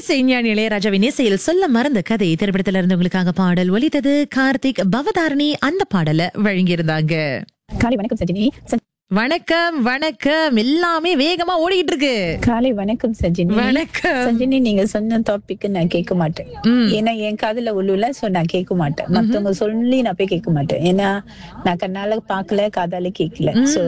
இசைஞானி இளையராஜாவின் இசையில் சொல்ல மறந்த கதை திரைப்படத்துல இருந்து உங்களுக்காக பாடல் ஒலித்தது கார்த்திக் பவதாரணி அந்த பாடலை வழங்கியிருந்தாங்க காலை வணக்கம் சஜினி ச- வணக்கம் வணக்கம் எல்லாமே வேகமா ஓடிட்டு இருக்கு காலை வணக்கம் சஜினி வணக்கம் சஜினி நீங்க சொன்ன டாபிக் நான் கேட்க மாட்டேன் ம். ஏன்னா என் காதுல உள்ளுல சோ நான் கேட்க மாட்டேன் மத்தவங்க சொல்லி நான் போய் கேட்க மாட்டேன் ஏன்னா நான் கண்ணால பாக்கல காதால கேட்கல சோ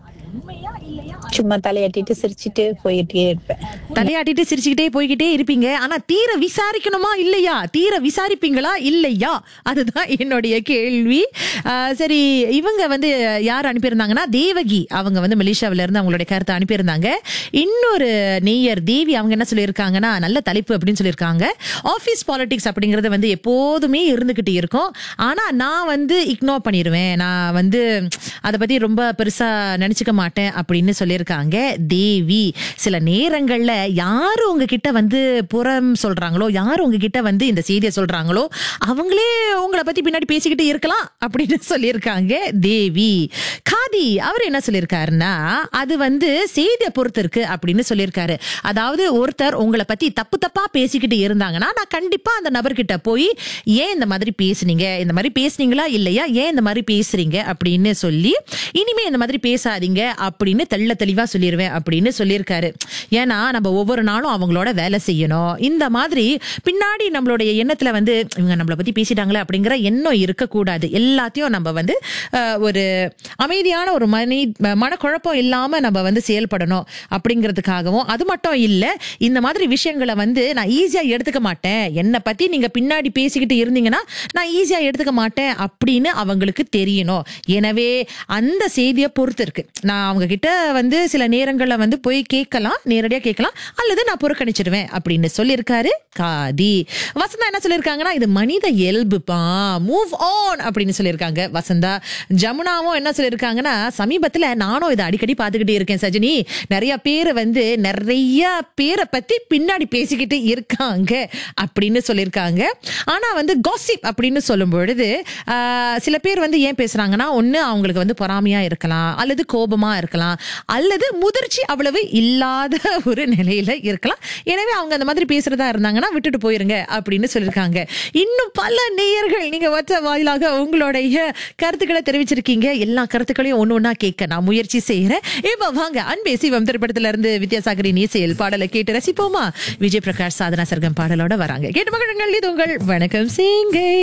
சும்மா தலையாட்டிட்டு சிரிச்சிட்டு போயிட்டே இருப்பேன் தலையாட்டிட்டு சிரிச்சுக்கிட்டே போய்கிட்டே இருப்பீங்க ஆனா தீர விசாரிக்கணுமா இல்லையா தீர விசாரிப்பீங்களா இல்லையா அதுதான் என்னுடைய கேள்வி ஆஹ் சரி இவங்க வந்து யார் அனுப்பியிருந்தாங்கன்னா தேவகி அவங்க வந்து மலேசியாவில இருந்து அவங்களுடைய கருத்தை அனுப்பியிருந்தாங்க இன்னொரு நேயர் தேவி அவங்க என்ன சொல்லியிருக்காங்கன்னா நல்ல தலைப்பு அப்படின்னு சொல்லியிருக்காங்க ஆஃபீஸ் பாலிடிக்ஸ் அப்படிங்கறது வந்து எப்போதுமே இருந்துகிட்டு இருக்கும் ஆனா நான் வந்து இக்னோர் பண்ணிடுவேன் நான் வந்து அதை பத்தி ரொம்ப பெருசா நினைச்சுக்க மாட்டேன் அப்படின்னு சொல்லியிருக்காங்க தேவி சில நேரங்கள்ல யாரு உங்ககிட்ட வந்து புறம் சொல்றாங்களோ யாரு உங்ககிட்ட வந்து இந்த செய்தியை சொல்றாங்களோ அவங்களே உங்களை பத்தி பின்னாடி பேசிக்கிட்டு இருக்கலாம் அப்படின்னு சொல்லியிருக்காங்க தேவி காதி அவர் என்ன சொல்லியிருக்காருன்னா அது வந்து செய்தியை பொறுத்து இருக்கு அப்படின்னு சொல்லியிருக்காரு அதாவது ஒருத்தர் உங்களை பத்தி தப்பு தப்பா பேசிக்கிட்டு இருந்தாங்கன்னா நான் கண்டிப்பா அந்த நபர்கிட்ட போய் ஏன் இந்த மாதிரி பேசுனீங்க இந்த மாதிரி பேசுனீங்களா இல்லையா ஏன் இந்த மாதிரி பேசுறீங்க அப்படின்னு சொல்லி இனிமே இந்த மாதிரி பேசாதீங்க அப்படின்னு தெள்ள தெளிவா சொல்லிடுவேன் அப்படின்னு சொல்லியிருக்காரு ஏன்னா நம்ம ஒவ்வொரு நாளும் அவங்களோட வேலை செய்யணும் இந்த மாதிரி பின்னாடி நம்மளுடைய எண்ணத்துல வந்து இவங்க நம்மளை பத்தி பேசிட்டாங்களே அப்படிங்கிற எண்ணம் இருக்கக்கூடாது எல்லாத்தையும் நம்ம வந்து அஹ், ஒரு அமைதியான ஒரு மனி மனக்குழப்பம் இல்லாம நம்ம வந்து செயல்படணும் அப்படிங்கிறதுக்காகவும் அது மட்டும் இல்ல இந்த மாதிரி விஷயங்களை வந்து நான் ஈஸியா எடுத்துக்க மாட்டேன் என்னை பத்தி நீங்க பின்னாடி பேசிக்கிட்டு இருந்தீங்கன்னா நான் ஈஸியா எடுத்துக்க மாட்டேன் அப்படின்னு அவங்களுக்கு தெரியணும் எனவே அந்த செய்தியை பொறுத்து இருக்கு நான் அவங்க கிட்ட வந்து சில நேரங்கள்ல வந்து போய் கேட்கலாம் நேரடியா கேட்கலாம் அல்லது நான் புறக்கணிச்சிடுவேன் அப்படின்னு சொல்லியிருக்காரு காதி வசந்தா என்ன சொல்லியிருக்காங்கன்னா இது மனித இயல்புப்பா மூவ் ஆன் அப்படின்னு சொல்லியிருக்காங்க வசந்தா ஜமுனாவும் என்ன சொல்லியிருக்காங்கன்னா சமீபத்துல நானும் இதை அடிக்கடி பார்த்துக்கிட்டே இருக்கேன் சஜினி நிறைய பேர் வந்து நிறைய பேரை பத்தி பின்னாடி பேசிக்கிட்டு இருக்காங்க அப்படின்னு சொல்லியிருக்காங்க ஆனா வந்து காசிப் அப்படின்னு சொல்லும் பொழுது ஆஹ், சில பேர் வந்து ஏன் பேசுறாங்கன்னா ஒண்ணு அவங்களுக்கு வந்து பொறாமையா இருக்கலாம் அல்லது கோபமா இருக்கலாம் அல்லது முதிர்ச்சி அவ்வளவு இல்லாத ஒரு நிலையில இருக்கலாம் எனவே அவங்க அந்த மாதிரி பேசுறதா இருந்தாங்கன்னா விட்டுட்டு போயிருங்க அப்படின்னு சொல்லியிருக்காங்க இன்னும் பல நேயர்கள் நீங்க வச்ச வாயிலாக உங்களுடைய கருத்துக்களை தெரிவிச்சிருக்கீங்க எல்லா கருத்துக்களையும் ஒண்ணு ஒண்ணா கேட்க நான் முயற்சி செய்யறேன் இப்ப வாங்க அன்பே சிவம் திரைப்படத்துல இருந்து வித்யாசாகரின் இசையில் பாடலை கேட்டு ரசிப்போமா விஜய் பிரகாஷ் சாதனா சர்க்கம் பாடலோட வராங்க கேட்டு மகிழுங்கள் இது உங்கள் வணக்கம் சிங்கை